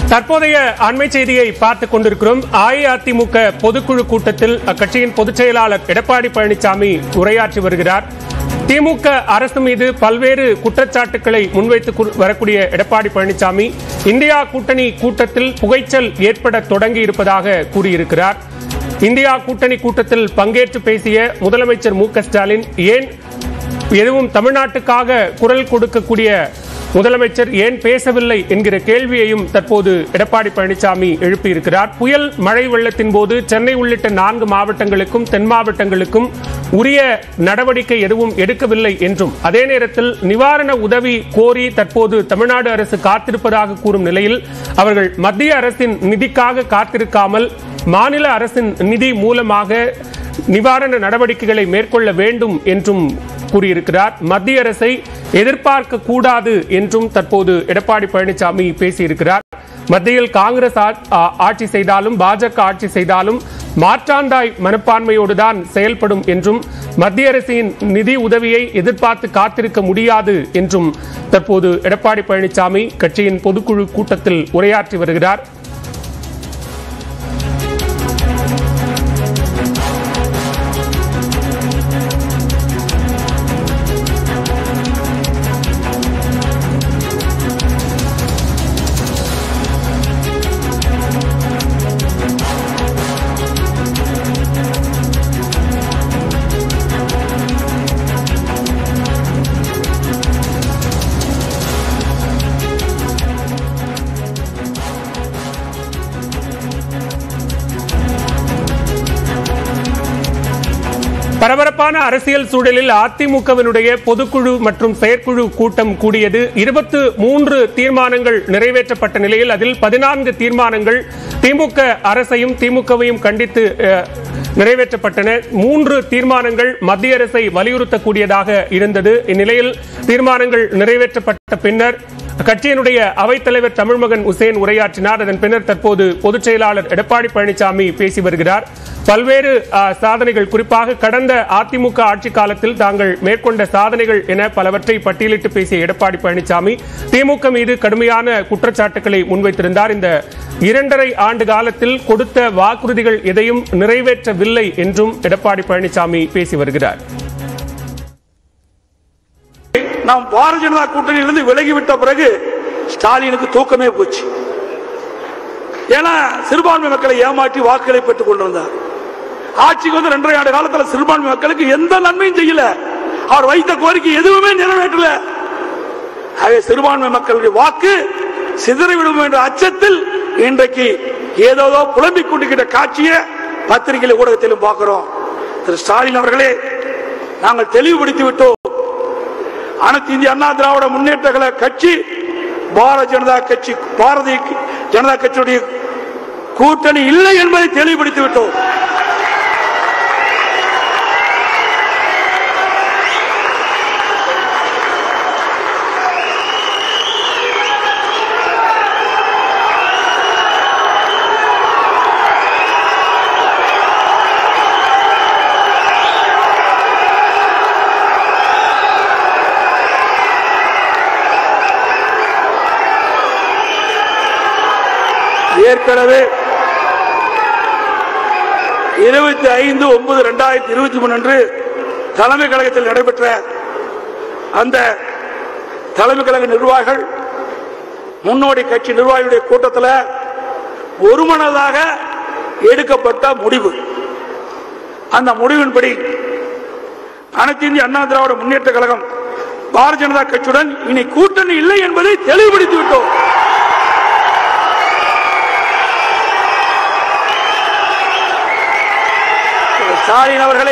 தற்போதைய அண்மை செய்தியை பார்த்துக் கொண்டிருக்கிறோம் அஇஅதிமுக பொதுக்குழு கூட்டத்தில் அக்கட்சியின் பொதுச் செயலாளர் எடப்பாடி பழனிசாமி உரையாற்றி வருகிறார் திமுக அரசு மீது பல்வேறு குற்றச்சாட்டுகளை முன்வைத்து கு- வரக்கூடிய எடப்பாடி பழனிசாமி இந்தியா கூட்டணி கூட்டத்தில் புகைச்சல் ஏற்பட தொடங்கி இருப்பதாக கூறியிருக்கிறார் இந்தியா கூட்டணி கூட்டத்தில் பங்கேற்று பேசிய முதலமைச்சர் மு க ஸ்டாலின் ஏன் எதுவும் தமிழ்நாட்டுக்காக குரல் கொடுக்கக்கூடிய முதலமைச்சர் ஏன் பேசவில்லை என்கிற கேள்வியையும் தற்போது எடப்பாடி பழனிசாமி எழுப்பியிருக்கிறார் புயல் மழை வெள்ளத்தின் போது சென்னை உள்ளிட்ட நான்கு மாவட்டங்களுக்கும் தென் மாவட்டங்களுக்கும் உரிய நடவடிக்கை எதுவும் எடுக்கவில்லை என்றும் அதே நேரத்தில் நிவாரண உதவி கோரி தற்போது தமிழ்நாடு அரசு காத்திருப்பதாக கூறும் நிலையில் அவர்கள் மத்திய அரசின் நிதிக்காக காத்திருக்காமல் மாநில அரசின் நிதி மூலமாக நிவாரண நடவடிக்கைகளை மேற்கொள்ள வேண்டும் என்றும் கூறியிருக்கிறார் மத்திய அரசை எதிர்பார்க்க கூடாது என்றும் தற்போது எடப்பாடி பழனிசாமி பேசியிருக்கிறார் மத்தியில் காங்கிரஸ் ஆ- ஆ- ஆட்சி செய்தாலும் பாஜக ஆட்சி செய்தாலும் மாற்றாந்தாய் மனப்பான்மையோடுதான் செயல்படும் என்றும் மத்திய அரசின் நிதி உதவியை எதிர்பார்த்து காத்திருக்க முடியாது என்றும் தற்போது எடப்பாடி பழனிசாமி கட்சியின் பொதுக்குழு கூட்டத்தில் உரையாற்றி வருகிறார் பரபரப்பான அரசியல் சூழலில் அதிமுகவினுடைய பொதுக்குழு மற்றும் செயற்குழு கூட்டம் கூடியது இருபத்து மூன்று தீர்மானங்கள் நிறைவேற்றப்பட்ட நிலையில் அதில் பதினான்கு தீர்மானங்கள் திமுக அரசையும் திமுகவையும் கண்டித்து அஹ், நிறைவேற்றப்பட்டன மூன்று தீர்மானங்கள் மத்திய அரசை வலியுறுத்தக்கூடியதாக இருந்தது இந்நிலையில் தீர்மானங்கள் நிறைவேற்றப்பட்ட பின்னர் கட்சியினுடைய அவைத்தலைவர் தமிழ்மகன் உசேன் உரையாற்றினார் அதன் பின்னர் தற்போது பொதுச் செயலாளர் எடப்பாடி பழனிசாமி பேசி வருகிறார் பல்வேறு ஆ, சாதனைகள் குறிப்பாக கடந்த அதிமுக ஆட்சி காலத்தில் தாங்கள் மேற்கொண்ட சாதனைகள் என பலவற்றை பட்டியலிட்டு பேசிய எடப்பாடி பழனிசாமி திமுக மீது கடுமையான குற்றச்சாட்டுகளை முன்வைத்திருந்தார் இந்த இரண்டரை ஆண்டு காலத்தில் கொடுத்த வாக்குறுதிகள் எதையும் நிறைவேற்றவில்லை என்றும் எடப்பாடி பழனிசாமி பேசி வருகிறார் நாம் பாரதிய ஜனதா கூட்டணியிலிருந்து விலகிவிட்ட பிறகு ஸ்டாலினுக்கு தூக்கமே போச்சு ஏன்னா சிறுபான்மை மக்களை ஏமாற்றி வாக்குகளை பெற்றுக் கொண்டிருந்தார் ஆட்சிக்கு வந்து ரெண்டரை ஆண்டு காலத்தில் சிறுபான்மை மக்களுக்கு எந்த நன்மையும் செய்யல அவர் வைத்த கோரிக்கை எதுவுமே நிறைவேற்றல ஆகவே சிறுபான்மை மக்களுடைய வாக்கு சிதறிவிடும் என்ற அச்சத்தில் இன்றைக்கு ஏதோ புலம்பிக் கொண்டிருக்கிற காட்சியை பத்திரிகை ஊடகத்திலும் பார்க்கிறோம் திரு ஸ்டாலின் அவர்களே நாங்கள் தெளிவுபடுத்தி விட்டோம் அனைத்து இந்திய அண்ணா திராவிட முன்னேற்ற கழக கட்சி பாரதிய ஜனதா கட்சி பாரதிய ஜனதா கட்சியுடைய கூட்டணி இல்லை என்பதை தெளிவுபடுத்தி விட்டோம் ஏற்கனவே இருபத்தி ஐந்து ஒன்பது இரண்டாயிரத்தி இருபத்தி மூணு அன்று தலைமை கழகத்தில் நடைபெற்ற அந்த தலைமை கழக நிர்வாகிகள் முன்னோடி கட்சி நிர்வாகிகளுடைய கூட்டத்தில் ஒருமனதாக எடுக்கப்பட்ட முடிவு அந்த முடிவின்படி அனைத்து இந்திய அண்ணா திராவிட முன்னேற்ற கழகம் பாரதிய ஜனதா கட்சியுடன் இனி கூட்டணி இல்லை என்பதை தெளிவுபடுத்தி விட்டோம் ஸ்டாலின் அவர்களே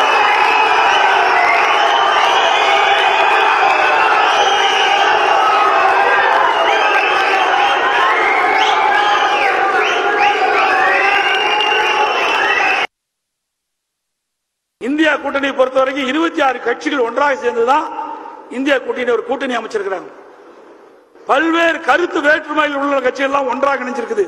இந்தியா கூட்டணியை பொறுத்தவரைக்கும் இருபத்தி ஆறு கட்சிகள் ஒன்றாக சேர்ந்துதான் இந்தியா கூட்டணி ஒரு கூட்டணி அமைச்சிருக்கிறாங்க பல்வேறு கருத்து வேற்றுமையில் உள்ள கட்சிகள் எல்லாம் ஒன்றாக இணைஞ்சிருக்குது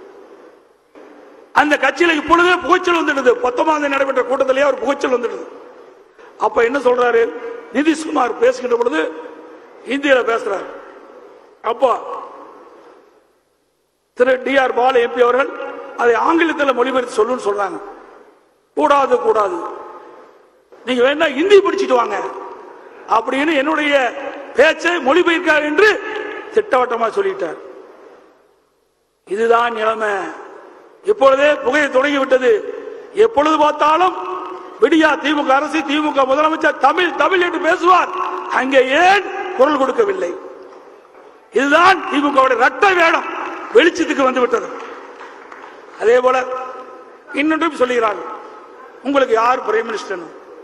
அந்த கட்சியில இப்பொழுதே புகைச்சல் வந்துடுது பத்தொன்பதாம் தேதி நடைபெற்ற கூட்டத்திலேயே ஒரு புகைச்சல் வந்துடுது அப்ப என்ன சொல்றாரு நிதிஷ்குமார் பேசுகின்ற பொழுது இந்தியில பேசுறாரு அப்போ திரு டி ஆர் பால் எம்பி அவர்கள் அதை ஆங்கிலத்தில் மொழிபெயர்த்து சொல்லுன்னு சொல்றாங்க கூடாது கூடாது நீங்க வேணா ஹிந்தி படிச்சுட்டு வாங்க அப்படின்னு என்னுடைய பேச்சை மொழிபெயர்க்கார் என்று திட்டவட்டமா சொல்லிட்டார் இதுதான் நிலைமை இப்பொழுதே புகையை தொடங்கி விட்டது எப்பொழுது பார்த்தாலும் விடியா திமுக அரசு திமுக முதலமைச்சர் தமிழ் தமிழ் என்று பேசுவார் அங்கே ஏன் குரல் கொடுக்கவில்லை இதுதான் திமுக ரட்ட வேடம் வெளிச்சத்துக்கு வந்து விட்டது அதே போல இன்னொன்றும் சொல்லுகிறார்கள் உங்களுக்கு யார் பிரைம் மினிஸ்டர்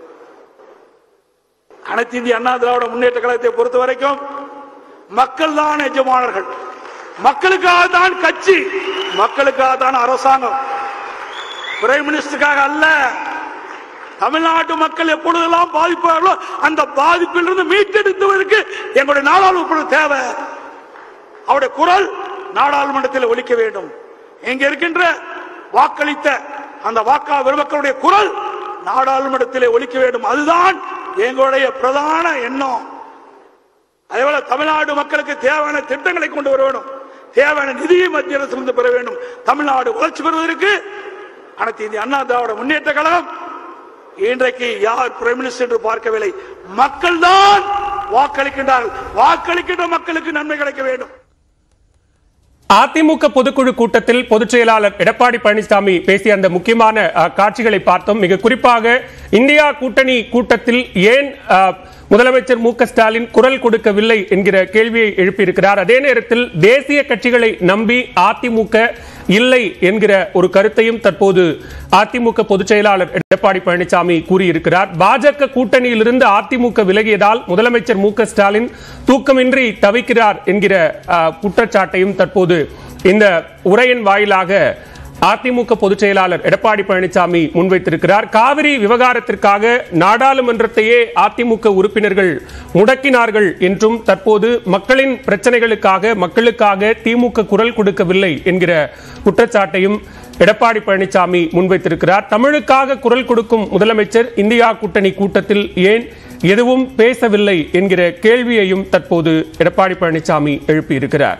அனைத்து இந்திய அண்ணா திராவிட முன்னேற்ற கழகத்தை பொறுத்த வரைக்கும் மக்கள் தான் எஜமானர்கள் மக்களுக்காக தான் கட்சி மக்களுக்காக தான் அரசாங்கம் பிரைம் மினிஸ்டருக்காக அல்ல தமிழ்நாட்டு மக்கள் எப்பொழுதெல்லாம் பாதிப்பார்களோ அந்த பாதிப்பிலிருந்து மீட்டெடுத்துவதற்கு எங்களுடைய நாடாளுமன்ற தேவை அவருடைய குரல் நாடாளுமன்றத்தில் ஒலிக்க வேண்டும் இங்க இருக்கின்ற வாக்களித்த அந்த வாக்கா பெருமக்களுடைய குரல் நாடாளுமன்றத்திலே ஒலிக்க வேண்டும் அதுதான் எங்களுடைய பிரதான எண்ணம் அதேபோல தமிழ்நாடு மக்களுக்கு தேவையான திட்டங்களை கொண்டு வர வேண்டும் தேவையான நிதியை மத்திய அரசு பெற வேண்டும் தமிழ்நாடு வளர்ச்சி பெறுவதற்கு அனைத்து இந்திய அண்ணா திராவிட முன்னேற்ற கழகம் இன்றைக்கு யார் பிரைம் மினிஸ்டர் என்று பார்க்கவில்லை மக்கள் தான் வாக்களிக்கின்றார்கள் வாக்களிக்கின்ற மக்களுக்கு நன்மை கிடைக்க வேண்டும் அதிமுக பொதுக்குழு கூட்டத்தில் பொதுச் செயலாளர் எடப்பாடி பழனிசாமி பேசிய அந்த முக்கியமான அஹ், காட்சிகளை பார்த்தோம் மிக குறிப்பாக இந்தியா கூட்டணி கூட்டத்தில் ஏன் அஹ், முதலமைச்சர் மு க ஸ்டாலின் குரல் கொடுக்கவில்லை என்கிற கேள்வியை எழுப்பியிருக்கிறார் அதே நேரத்தில் தேசிய கட்சிகளை நம்பி அதிமுக இல்லை என்கிற ஒரு கருத்தையும் தற்போது அதிமுக பொதுச் செயலாளர் எடப்பாடி பழனிசாமி கூறியிருக்கிறார் பாஜக கூட்டணியிலிருந்து அதிமுக விலகியதால் முதலமைச்சர் மு க ஸ்டாலின் தூக்கமின்றி தவிக்கிறார் என்கிற அஹ், குற்றச்சாட்டையும் தற்போது இந்த உரையின் வாயிலாக அதிமுக பொதுச் செயலாளர் எடப்பாடி பழனிசாமி முன்வைத்திருக்கிறார் காவிரி விவகாரத்திற்காக நாடாளுமன்றத்தையே அதிமுக உறுப்பினர்கள் முடக்கினார்கள் என்றும் தற்போது மக்களின் பிரச்சனைகளுக்காக மக்களுக்காக திமுக குரல் கொடுக்கவில்லை என்கிற குற்றச்சாட்டையும் எடப்பாடி பழனிசாமி முன்வைத்திருக்கிறார் தமிழுக்காக குரல் கொடுக்கும் முதலமைச்சர் இந்தியா கூட்டணி கூட்டத்தில் ஏன் எதுவும் பேசவில்லை என்கிற கேள்வியையும் தற்போது எடப்பாடி பழனிசாமி எழுப்பியிருக்கிறார்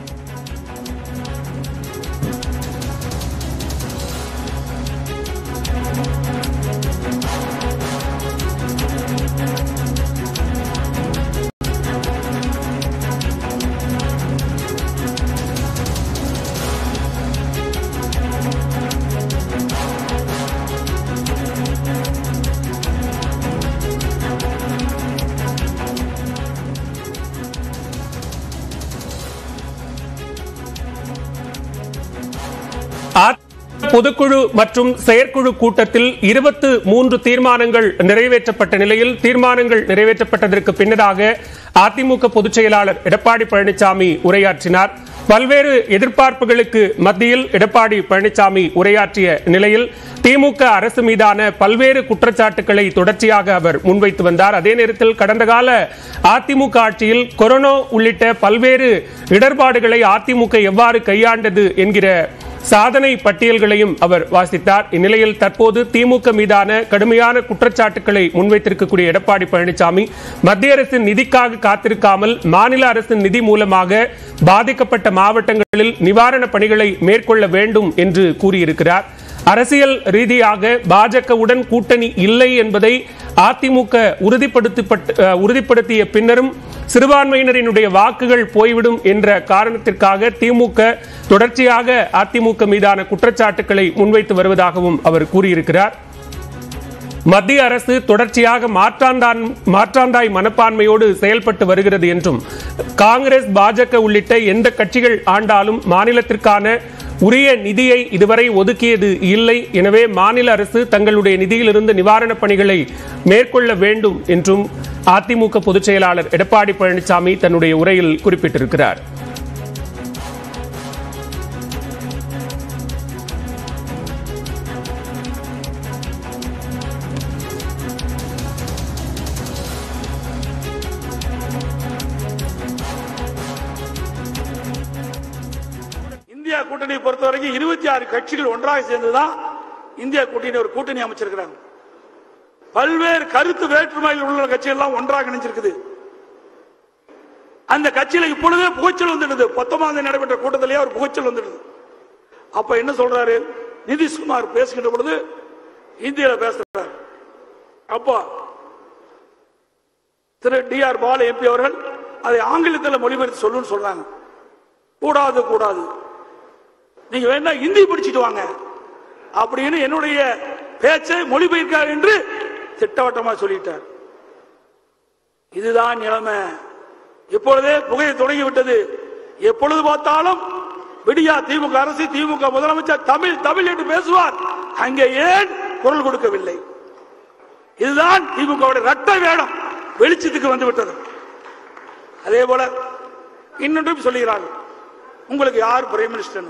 அ- பொதுக்குழு மற்றும் செயற்குழு கூட்டத்தில் இருபத்து மூன்று தீர்மானங்கள் நிறைவேற்றப்பட்ட நிலையில் தீர்மானங்கள் நிறைவேற்றப்பட்டதற்கு பின்னதாக அதிமுக பொதுச் செயலாளர் எடப்பாடி பழனிசாமி உரையாற்றினார் பல்வேறு எதிர்பார்ப்புகளுக்கு மத்தியில் எடப்பாடி பழனிசாமி உரையாற்றிய நிலையில் திமுக அரசு மீதான பல்வேறு குற்றச்சாட்டுகளை தொடர்ச்சியாக அவர் முன்வைத்து வந்தார் அதே நேரத்தில் கடந்த கால அதிமுக ஆட்சியில் கொரோனா உள்ளிட்ட பல்வேறு இடர்பாடுகளை அதிமுக எவ்வாறு கையாண்டது என்கிற சாதனை பட்டியல்களையும் அவர் வாசித்தார் இந்நிலையில் தற்போது திமுக மீதான கடுமையான குற்றச்சாட்டுகளை முன்வைத்திருக்கக்கூடிய எடப்பாடி பழனிசாமி மத்திய அரசின் நிதிக்காக காத்திருக்காமல் மாநில அரசின் நிதி மூலமாக பாதிக்கப்பட்ட மாவட்டங்களில் நிவாரணப் பணிகளை மேற்கொள்ள வேண்டும் என்று கூறியிருக்கிறார் அரசியல் ரீதியாக பாஜகவுடன் கூட்டணி இல்லை என்பதை அதிமுக உறுதிப்படுத்தப்பட்டு அஹ், உறுதிப்படுத்திய பின்னரும் சிறுபான்மையினரினுடைய வாக்குகள் போய்விடும் என்ற காரணத்திற்காக திமுக தொடர்ச்சியாக அதிமுக மீதான குற்றச்சாட்டுகளை முன்வைத்து வருவதாகவும் அவர் கூறியிருக்கிறார் மத்திய அரசு தொடர்ச்சியாக மாற்றாந்தான் மாற்றாந்தாய் மனப்பான்மையோடு செயல்பட்டு வருகிறது என்றும் காங்கிரஸ் பாஜக உள்ளிட்ட எந்த கட்சிகள் ஆண்டாலும் மாநிலத்திற்கான உரிய நிதியை இதுவரை ஒதுக்கியது இல்லை எனவே மாநில அரசு தங்களுடைய நிதியிலிருந்து நிவாரணப் பணிகளை மேற்கொள்ள வேண்டும் என்றும் அதிமுக பொதுச் செயலாளர் எடப்பாடி பழனிசாமி தன்னுடைய உரையில் குறிப்பிட்டிருக்கிறார் இந்தியா கூட்டணியை பொறுத்த வரைக்கும் இருபத்தி ஆறு கட்சிகள் ஒன்றாக சேர்ந்துதான் இந்தியா கூட்டணி ஒரு கூட்டணி அமைச்சிருக்கிறாங்க பல்வேறு கருத்து வேற்றுமையில் உள்ள கட்சிகள் எல்லாம் ஒன்றாக இணைஞ்சிருக்குது அந்த கட்சியில இப்பொழுதே புகைச்சல் வந்துடுது பத்தொன்பதாம் தேதி நடைபெற்ற கூட்டத்திலேயே ஒரு புகைச்சல் வந்துடுது அப்ப என்ன சொல்றாரு நிதிஷ்குமார் பேசுகின்ற பொழுது இந்தியில பேசுறாரு அப்போ திரு டி ஆர் பால எம்பி அவர்கள் அதை ஆங்கிலத்தில் மொழிபெயர்த்து சொல்லுன்னு சொல்றாங்க கூடாது கூடாது நீங்க வேணா ஹிந்தி படிச்சுட்டு வாங்க அப்படின்னு என்னுடைய பேச்சை மொழிபெயர்க்கார் என்று திட்டவட்டமா சொல்லிட்டார் இதுதான் நிலைமை இப்பொழுதே புகையை தொடங்கி விட்டது எப்பொழுது பார்த்தாலும் விடியா திமுக அரசு திமுக முதலமைச்சர் தமிழ் தமிழ் என்று பேசுவார் அங்கே ஏன் குரல் கொடுக்கவில்லை இதுதான் திமுக ரத்த வேடம் வெளிச்சத்துக்கு வந்து விட்டது அதே போல இன்னொன்றும் சொல்லுகிறார்கள் உங்களுக்கு யார் பிரைம் மினிஸ்டர்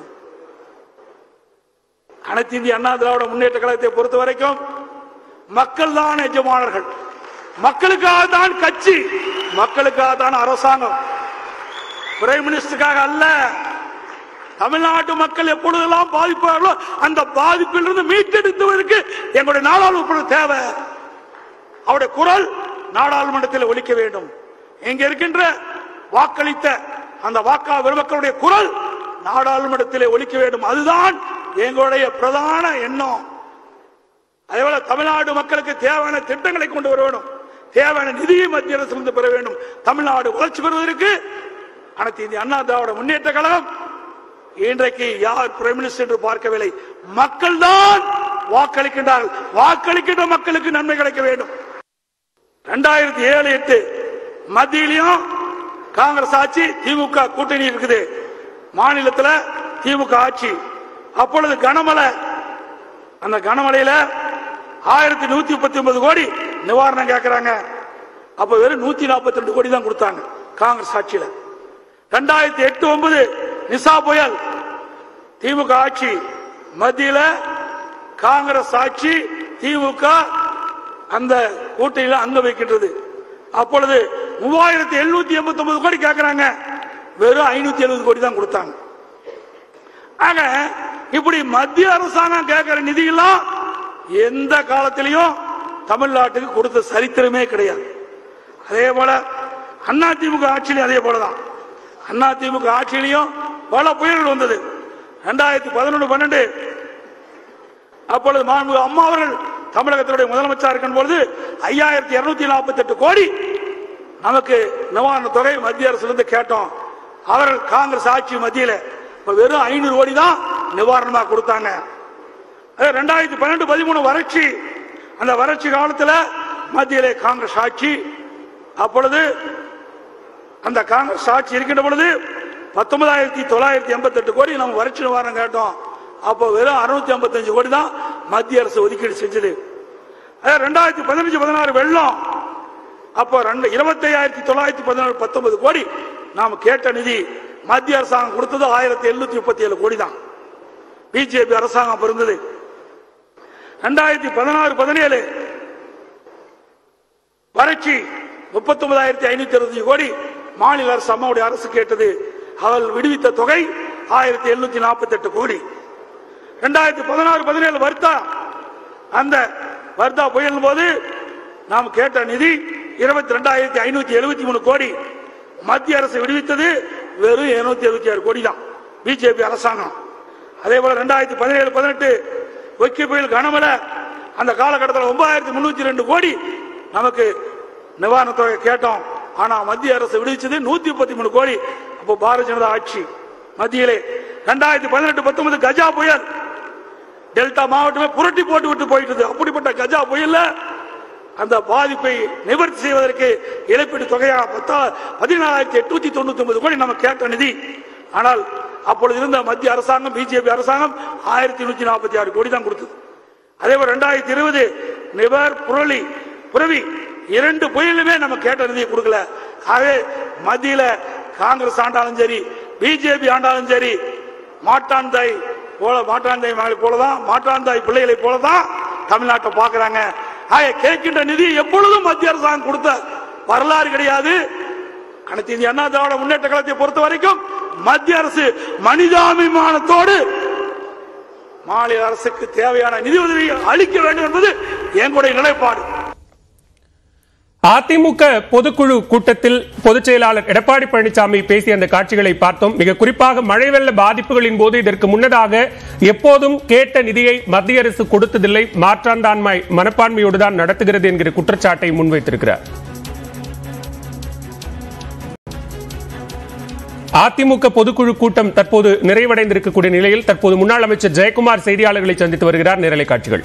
அனைத்து இந்திய அண்ணா திராவிட முன்னேற்ற கழகத்தை பொறுத்த வரைக்கும் மக்கள் தான் எஜமானர்கள் மக்களுக்காக தான் கட்சி மக்களுக்காக தான் அரசாங்கம் பிரைம் மினிஸ்டருக்காக அல்ல தமிழ்நாட்டு மக்கள் எப்பொழுதெல்லாம் பாதிப்பார்களோ அந்த பாதிப்பிலிருந்து மீட்டெடுத்துவதற்கு எங்களுடைய நாடாளுமன்ற தேவை அவருடைய குரல் நாடாளுமன்றத்தில் ஒலிக்க வேண்டும் இங்க இருக்கின்ற வாக்களித்த அந்த வாக்கா பெருமக்களுடைய குரல் நாடாளுமன்றத்திலே ஒலிக்க வேண்டும் அதுதான் எங்களுடைய பிரதான எண்ணம் அதேபோல தமிழ்நாடு மக்களுக்கு தேவையான திட்டங்களை கொண்டு வர வேண்டும் தேவையான நிதியை மத்திய அரசு இருந்து பெற வேண்டும் தமிழ்நாடு வளர்ச்சி பெறுவதற்கு அனைத்து இந்திய அண்ணா திராவிட முன்னேற்ற கழகம் இன்றைக்கு யார் பிரைம் மினிஸ்டர் என்று பார்க்கவில்லை மக்கள் தான் வாக்களிக்கின்றார்கள் வாக்களிக்கின்ற மக்களுக்கு நன்மை கிடைக்க வேண்டும் ரெண்டாயிரத்தி ஏழு எட்டு மத்தியிலையும் காங்கிரஸ் ஆட்சி திமுக கூட்டணி இருக்குது மாநிலத்துல திமுக ஆட்சி அப்பொழுது கனமழை அந்த கனமழையில ஆயிரத்தி நூத்தி முப்பத்தி ஒன்பது கோடி நிவாரணம் கேட்கிறாங்க அப்ப வெறும் நூத்தி நாற்பத்தி ரெண்டு கோடி தான் கொடுத்தாங்க காங்கிரஸ் ஆட்சியில ரெண்டாயிரத்தி எட்டு ஒன்பது நிசா புயல் திமுக ஆட்சி மத்தியில காங்கிரஸ் ஆட்சி திமுக அந்த கூட்டணியில அங்க வைக்கின்றது அப்பொழுது மூவாயிரத்தி எழுநூத்தி எண்பத்தி ஒன்பது கோடி கேட்கிறாங்க வெறும் ஐநூத்தி எழுபது கோடி தான் கொடுத்தாங்க ஆக இப்படி மத்திய அரசாங்கம் கேட்கிற நிதியெல்லாம் எந்த காலத்திலையும் தமிழ்நாட்டுக்கு கொடுத்த சரித்திரமே கிடையாது அதே போல அண்ணா திமுக ஆட்சியிலும் அதே போலதான் அண்ணா திமுக ஆட்சியிலையும் பல புயல்கள் வந்தது ரெண்டாயிரத்தி பதினொன்று பன்னெண்டு அப்பொழுது மாண்புமிகு அம்மா அவர்கள் தமிழகத்தினுடைய முதலமைச்சர் இருக்கும் பொழுது ஐயாயிரத்தி இருநூத்தி நாற்பத்தி எட்டு கோடி நமக்கு நிவாரண தொகை மத்திய அரசிலிருந்து கேட்டோம் அவர்கள் காங்கிரஸ் ஆட்சி மத்தியில இப்ப வெறும் ஐநூறு கோடி தான் நிவாரணமா கொடுத்தாங்க அது ரெண்டாயிரத்தி பன்னெண்டு பதிமூணு வறட்சி அந்த வறட்சி காலத்துல மத்தியிலே காங்கிரஸ் ஆட்சி அப்பொழுது அந்த காங்கிரஸ் ஆட்சி இருக்கின்ற பொழுது பத்தொன்பதாயிரத்தி தொள்ளாயிரத்தி எண்பத்தி எட்டு கோடி நம்ம வறட்சி நிவாரணம் கேட்டோம் அப்போ வெறும் அறுநூத்தி ஐம்பத்தஞ்சு கோடி தான் மத்திய அரசு ஒதுக்கீடு செஞ்சது அதே ரெண்டாயிரத்தி பதினஞ்சு பதினாறு வெள்ளம் அப்போ ரெண்டு இருபத்தையாயிரத்தி தொள்ளாயிரத்தி பதினாறு பத்தொன்பது கோடி நாம் கேட்ட நிதி மத்திய அரசாங்கம் கொடுத்தது ஆயிரத்தி எழுநூத்தி முப்பத்தி ஏழு கோடி தான் பிஜேபி அரசாங்கம் இருந்தது ரெண்டாயிரத்தி பதினாறு பதினேழு வறட்சி முப்பத்தி ஒன்பதாயிரத்தி ஐநூத்தி அறுபத்தி கோடி மாநில அரசு அம்மாவுடைய அரசு கேட்டது அவள் விடுவித்த தொகை ஆயிரத்தி எழுநூத்தி நாற்பத்தி எட்டு கோடி ரெண்டாயிரத்தி பதினாறு பதினேழு வர்த்தா அந்த வர்த்தா புயல் போது நாம் கேட்ட நிதி இருபத்தி ரெண்டாயிரத்தி ஐநூத்தி எழுபத்தி மூணு கோடி மத்திய அரசு விடுவித்தது வெறும் இருநூத்தி எழுபத்தி ஆறு கோடி தான் பிஜேபி அரசாங்கம் அதே போல ரெண்டாயிரத்தி பதினேழு பதினெட்டு ஒக்கி புயல் கனமழை அந்த காலகட்டத்தில் ஒன்பதாயிரத்தி முன்னூத்தி ரெண்டு கோடி நமக்கு நிவாரண தொகை கேட்டோம் ஆனா மத்திய அரசு விடுவிச்சது நூத்தி முப்பத்தி மூணு கோடி அப்போ பாரதிய ஜனதா ஆட்சி மத்தியிலே ரெண்டாயிரத்தி பதினெட்டு பத்தொன்பது கஜா புயல் டெல்டா மாவட்டமே புரட்டி போட்டு விட்டு போயிட்டது அப்படிப்பட்ட கஜா புயல்ல அந்த பாதிப்பை நிவர்த்தி செய்வதற்கு இழப்பீடு தொகையாக பத்தா பதினாலாயிரத்தி எட்நூத்தி தொண்ணூத்தி ஒன்பது கோடி நம்ம கேட்ட நிதி ஆனால் அப்பொழுது இருந்த மத்திய அரசாங்கம் பிஜேபி அரசாங்கம் ஆயிரத்தி நூத்தி நாற்பத்தி ஆறு கோடி தான் கொடுத்தது அதே போல ரெண்டாயிரத்தி இருபது நிவர் புரளி புரவி இரண்டு புயலுமே நம்ம கேட்ட நிதியை கொடுக்கல ஆகவே மத்தியில காங்கிரஸ் ஆண்டாலும் சரி பிஜேபி ஆண்டாலும் சரி மாட்டாந்தாய் போல மாட்டாந்தாய் மகளை போலதான் மாட்டாந்தாய் பிள்ளைகளை போலதான் தமிழ்நாட்டை பாக்குறாங்க ஆக கேட்கின்ற நிதி எப்பொழுதும் மத்திய அரசாங்கம் கொடுத்த வரலாறு கிடையாது அனைத்து இந்திய அண்ணா திராவிட முன்னேற்ற கழகத்தை பொறுத்த வரைக்கும் மத்திய அரசு மனிதாபிமானத்தோடு மாநில அரசுக்கு தேவையான நிதி உதவியை அளிக்க வேண்டும் என்பது எங்களுடைய நிலைப்பாடு அதிமுக பொதுக்குழு கூட்டத்தில் பொதுச் செயலாளர் எடப்பாடி பழனிசாமி பேசிய அந்த காட்சிகளை பார்த்தோம் மிக குறிப்பாக மழை வெள்ள பாதிப்புகளின் போது இதற்கு முன்னதாக எப்போதும் கேட்ட நிதியை மத்திய அரசு கொடுத்ததில்லை மாற்றாந்தான்மை மனப்பான்மையோடு தான் நடத்துகிறது என்கிற குற்றச்சாட்டை முன்வைத்திருக்கிறார் அதிமுக பொதுக்குழு கூட்டம் தற்போது நிறைவடைந்திருக்கக்கூடிய நிலையில் தற்போது முன்னாள் அமைச்சர் ஜெயக்குமார் செய்தியாளர்களை சந்தித்து வருகிறார் நேரலை காட்சிகள்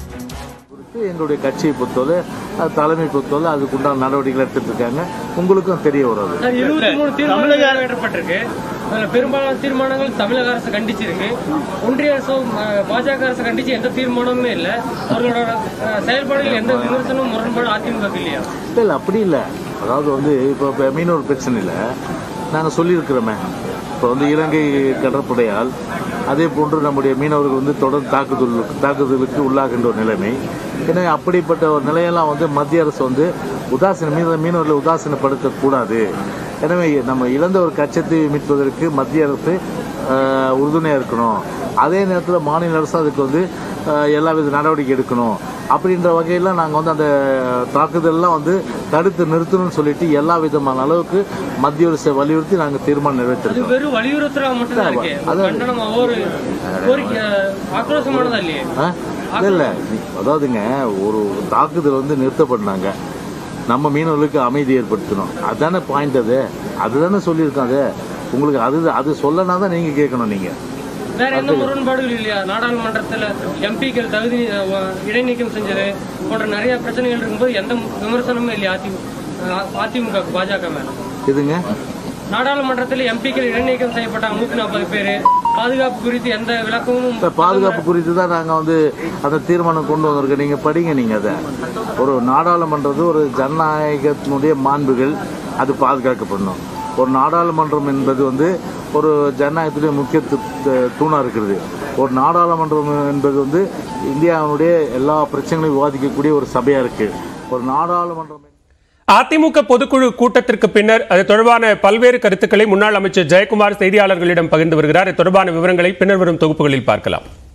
குறித்து எங்களுடைய கட்சியை பொறுத்தவரை அது தலைமை பொறுத்தவரை அதுக்குண்டான நடவடிக்கைகள் எடுத்துட்டு இருக்காங்க உங்களுக்கும் தெரிய வராது சார் இருபத்தி மூணு தீர்மானங்கள் நிறைவேற்றப்பட்டிருக்கு அதுல பெரும்பாலான தீர்மானங்கள் தமிழக அரசு கண்டிச்சிருக்கு ஒன்றிய அரசும் அஹ், பாஜக அரசு கண்டிச்சு எந்த தீர்மானமுமே இல்ல அவர்களோட அஹ், செயல்பாடுகள் எந்த விமர்சனமும் முரண்பாடு அதிமுக இல்லையா இல்லை இல்லை அப்படி இல்லை அதாவது வந்து இப்போ இப்போ மீனவர் பிரச்சனையில் நாங்கள் சொல்லியிருக்கிறோமே இப்போ வந்து இலங்கை கடற்படையால் அதே போன்று நம்முடைய மீனவர்கள் வந்து தொடர்ந்து தாக்குதலுக்கு தாக்குதலுக்கு உள்ளாகின்ற ஒரு நிலைமை எனவே அப்படிப்பட்ட ஒரு நிலையெல்லாம் வந்து மத்திய அரசு வந்து உதாசீன மீன மீனவர்களை உதாசீனப்படுத்தக்கூடாது எனவே நம்ம இழந்த ஒரு கச்சத்தை மீட்பதற்கு மத்திய அரசு ஆஹ், உறுதுணையாக இருக்கணும் அதே நேரத்தில் மாநில அரசு அதுக்கு வந்து ஆஹ், எல்லா வித நடவடிக்கை எடுக்கணும் அப்படின்ற வகையில் நாங்கள் வந்து அந்த தாக்குதல்லாம் வந்து தடுத்து நிறுத்தணும்னு சொல்லிட்டு எல்லா விதமான அளவுக்கு மத்திய அரசை வலியுறுத்தி நாங்கள் தீர்மானம் அது நிறைவேற்றிருக்கோம் வெறும் வலியுறுத்துறா மட்டும் தான் இருக்கு ஒரு கண்டனமா ஒரு கோரிக்கை அஹ், ஆக்ரோஷமானதா இல்லையே ஆ? இல்ல இல்ல அதாவதுங்க ஒரு தாக்குதல் வந்து நிறுத்தப்பட்டாங்க நம்ம மீனவர்களுக்கு அமைதி ஏற்படுத்தணும் அதுதானே பாயிண்ட் அது அதுதானே சொல்லியிருக்கோம் அது உங்களுக்கு அது அது சொல்லனா தான் நீங்க கேட்கணும் நீங்க வேற எந்த முரண்பாடுகள் இல்லையா நாடாளுமன்றத்துல எம்பிக்கள் தகுதி அஹ், இடைநீக்கம் செஞ்சது போன்ற நிறைய பிரச்சனைகள் இருக்கும்போது எந்த விமர்சனமும் இல்லையா அதிமுக அதிமுக பாஜக மேல இதுங்க நாடாளுமன்றத்தில் எம்பிக்கள் இடைநீக்கம் செய்யப்பட்டாங்க நூத்தி நாற்பது பேரு பாதுகாப்பு குறித்து எந்த விளக்கமும் இப்ப பாதுகாப்பு குறித்து தான் நாங்க வந்து அந்த தீர்மானம் கொண்டு வந்திருக்கோம் நீங்க படிங்க நீங்க அதை ஒரு நாடாளுமன்றது ஒரு ஜனநாயகத்தினுடைய மாண்புகள் அது பாதுகாக்கப்படணும் ஒரு நாடாளுமன்றம் என்பது வந்து ஒரு ஜனநாயகத்துடைய முக்கிய து- து- தூணா இருக்கிறது ஒரு நாடாளுமன்றம் என்பது வந்து இந்தியாவினுடைய எல்லா பிரச்சனைகளையும் விவாதிக்கக்கூடிய ஒரு சபையா இருக்கு ஒரு நாடாளுமன்றம் அதிமுக பொதுக்குழு கூட்டத்திற்கு பின்னர் அது தொடர்பான பல்வேறு கருத்துக்களை முன்னாள் அமைச்சர் ஜெயக்குமார் செய்தியாளர்களிடம் பகிர்ந்து வருகிறார் இது தொடர்பான விவரங்களை பின்னர் வரும் தொகுப்புகளில் பார்க்கலாம்